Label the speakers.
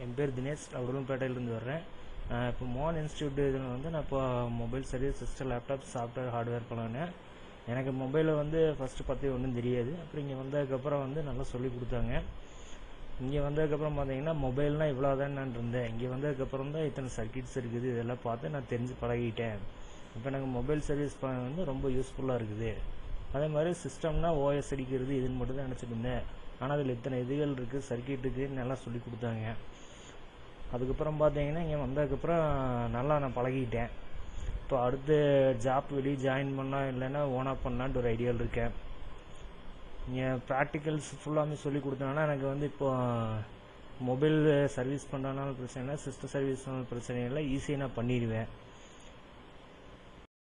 Speaker 1: என் பேர் தினேஷ் உடுமல்பேட்டையிலேருந்து வர்றேன் நான் இப்போ மோகன் இன்ஸ்டியூட் இதில் வந்து நான் இப்போ mobile service system laptop software hardware பண்ணேன் எனக்கு மொபைலில் வந்து ஃபஸ்ட்டு பற்றி ஒன்றும் தெரியாது அப்புறம் இங்கே வந்ததுக்கப்புறம் வந்து நல்லா சொல்லி கொடுத்தாங்க இங்கே வந்ததுக்கப்புறம் பார்த்தீங்கன்னா மொபைல்னால் இவ்வளோ தான் நான் இருந்தேன் இங்கே வந்ததுக்கப்புறம் தான் இத்தனை சர்க்கிட்ஸ் இருக்குது இதெல்லாம் பார்த்து நான் தெரிஞ்சு பழகிட்டேன் இப்போ எனக்கு மொபைல் சர்வீஸ் பண்ண வந்து ரொம்ப யூஸ்ஃபுல்லாக இருக்குது அதே மாதிரி சிஸ்டம்னா ஓஎஸ் அடிக்கிறது இதுன்னு மட்டும் தான் நினச்சிட்டு இருந்தேன் ஆனால் அதில் இத்தனை இதுகள் இருக்குது சர்க்கிட்டுக்கு நல்லா சொல்லி கொடுத்தாங்க அதுக்கப்புறம் பார்த்தீங்கன்னா இங்கே வந்ததுக்கப்புறம் நல்லா நான் பழகிட்டேன் இப்போ அடுத்து ஜாப் வெளியே ஜாயின் பண்ணால் இல்லைன்னா ஓனாக பண்ணலான்ட்டு ஒரு ஐடியாவில் இருக்கேன் இங்கே ப்ராக்டிகல்ஸ் ஃபுல்லாமே சொல்லி கொடுத்தனால எனக்கு வந்து இப்போ மொபைல் சர்வீஸ் பண்ணுறதுனால பிரச்சனை இல்லை சிஸ்டம் சர்வீஸ் பிரச்சனை இல்லை ஈஸியாக நான் பண்ணிடுவேன்